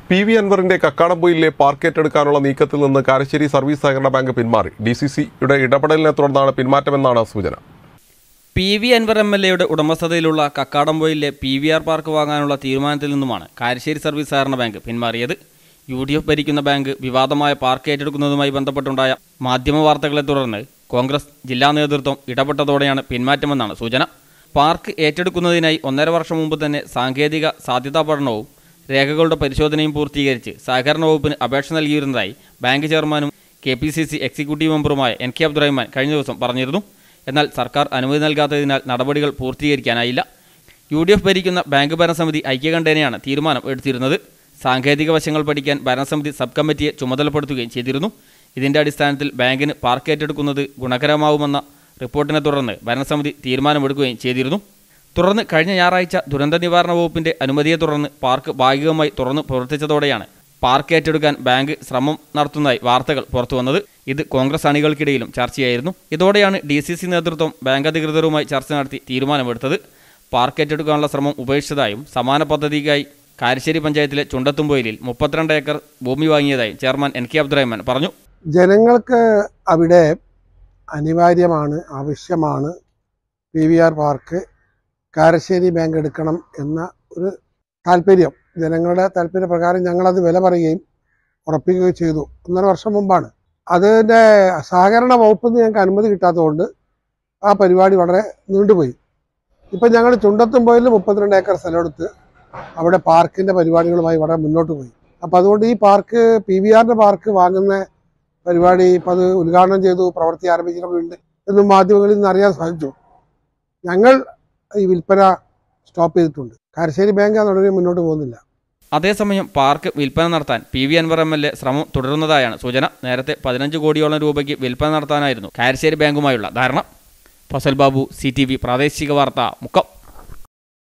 P V അൻവറിന്റെ കക്കാടംപൊയിലെ park ഏറ്റെടുക്കാനുള്ള നീക്കത്തിൽ നിന്ന് കാരശ്ശേരി സർവീസ് സഹകരണ ബാങ്ക് പിന്മാറി ഡി സി സിയുടെ ഇടപെടലിനെ തുടർന്നാണ് പിന്മാറ്റമെന്നാണ് സൂചന P V Anvar M L എയുടെ ഉടമസ്ഥതയിലുള്ള കക്കാടംപൊയിലെ പി വി ആർ പാർക്ക് വാങ്ങാനുള്ള തീരുമാനത്തിൽ നിന്നുമാണ് കാരശ്ശേരി സർവീസ് സഹകരണ ബാങ്ക് പിന്മാറിയത് യു ഡി എഫ് ഭരിക്കുന്ന ബാങ്ക് വിവാദമായ പാർക്ക് ഏറ്റെടുക്കുന്നതുമായി ബന്ധപ്പെട്ടുണ്ടായ മാധ്യമ വാർത്തകളെ തുടർന്ന് കോൺഗ്രസ് ജില്ലാ നേതൃത്വം ഇടപെട്ടതോടെയാണ് പിന്മാറ്റമെന്നാണ് സൂചന പാർക്ക് ഏറ്റെടുക്കുന്നതിനായി ഒന്നര വർഷം മുമ്പ് തന്നെ സാങ്കേതിക സാധ്യതാ പഠനവും രേഖകളുടെ പരിശോധനയും പൂർത്തീകരിച്ച് സഹകരണ വകുപ്പിന് അപേക്ഷ നൽകിയിരുന്നതായി ബാങ്ക് ചെയർമാനും K P C C executive മെമ്പറുമായ എൻ കെ അബ്ദുറഹ്മാൻ കഴിഞ്ഞ ദിവസം പറഞ്ഞിരുന്നു എന്നാൽ സർക്കാർ അനുമതി നൽകാത്തതിനാൽ നടപടികൾ പൂർത്തീകരിക്കാനായില്ല യു ഡി എഫ് ഭരിക്കുന്ന ബാങ്ക് ഭരണസമിതി ഐക്യകണ്ഠേനയാണ് തീരുമാനം എടുത്തിരുന്നത് സാങ്കേതിക വശങ്ങൾ പഠിക്കാൻ ഭരണസമിതി സബ് കമ്മിറ്റിയെ ചുമതലപ്പെടുത്തുകയും ചെയ്തിരുന്നു ഇതിന്റെ അടിസ്ഥാനത്തിൽ ബാങ്കിന് പാർക്ക് ഏറ്റെടുക്കുന്നത് ഗുണകരമാവുമെന്ന റിപ്പോർട്ടിനെ തുടർന്ന് ഭരണസമിതി തീരുമാനമെടുക്കുകയും ചെയ്തിരുന്നു തുടർന്ന് കഴിഞ്ഞ ഞായറാഴ്ച ദുരന്ത നിവാരണ വകുപ്പിന്റെ അനുമതിയെ തുടർന്ന് പാർക്ക് ഭാഗികമായി തുറന്നു പ്രവർത്തിച്ചതോടെയാണ് പാർക്ക് ഏറ്റെടുക്കാൻ ബാങ്ക് ശ്രമം നടത്തുന്നതായി വാർത്തകൾ പുറത്തുവന്നത് ഇത് കോൺഗ്രസ് അണികൾക്കിടയിലും ചർച്ചയായിരുന്നു ഇതോടെയാണ് ഡി സി സി നേതൃത്വം ബാങ്ക് അധികൃതരുമായി ചർച്ച നടത്തി തീരുമാനമെടുത്തത് പാർക്ക് ഏറ്റെടുക്കാനുള്ള ശ്രമം ഉപേക്ഷിച്ചതായും സമാന പദ്ധതിക്കായി കാരശ്ശേരി പഞ്ചായത്തിലെ ചുണ്ടത്തുംപൊയിലിൽ മുപ്പത്തിരണ്ട് ഏക്കർ ഭൂമി വാങ്ങിയതായും ചെയർമാൻ എൻ കെ അബ്ദുറഹ്മാൻ പറഞ്ഞു ജനങ്ങൾക്ക് അവിടെ അനിവാര്യമാണ് ആവശ്യമാണ് P V R park Karassery bank എടുക്കണം എന്ന ഒരു താല്പര്യം ജനങ്ങളുടെ താല്പര്യപ്രകാരം ഞങ്ങളത് വില പറയുകയും ഉറപ്പിക്കുകയും ചെയ്തു ഒന്നര വർഷം മുമ്പാണ് അതിൻ്റെ സഹകരണ വകുപ്പിൽ നിന്ന് ഞങ്ങൾക്ക് അനുമതി കിട്ടാത്തതുകൊണ്ട് ആ പരിപാടി വളരെ നീണ്ടുപോയി ഇപ്പം ഞങ്ങൾ ചുണ്ടത്തും പോയിൽ മുപ്പത്തിരണ്ട് ഏക്കർ സ്ഥലമെടുത്ത് അവിടെ പാർക്കിൻ്റെ പരിപാടികളുമായി വളരെ മുന്നോട്ട് പോയി അപ്പം അതുകൊണ്ട് ഈ പാർക്ക് പി വി ആറിൻ്റെ പാർക്ക് വാങ്ങുന്ന പരിപാടി ഇപ്പം അത് ഉദ്ഘാടനം ചെയ്തു പ്രവൃത്തി ആരംഭിച്ചിട്ടുണ്ട് എന്നും മാധ്യമങ്ങളിൽ നിന്ന് അറിയാൻ സാധിച്ചു ഞങ്ങൾ ഈ വിൽപ്പന സ്റ്റോപ്പ് ചെയ്തിട്ടുണ്ട് കാരശ്ശേരി ബാങ്ക് ആ നടപടി മുന്നോട്ട് പോകുന്നില്ല അതേസമയം പാർക്ക് വിൽപ്പന നടത്താൻ P V Anvar M L A ശ്രമം തുടരുന്നതായാണ് സൂചന നേരത്തെ പതിനഞ്ച് കോടിയോളം രൂപയ്ക്ക് വിൽപ്പന നടത്താനായിരുന്നു കാരശ്ശേരി ബാങ്കുമായുള്ള ധാരണ Fasal Babu C T V പ്രാദേശിക വാർത്ത മുക്കം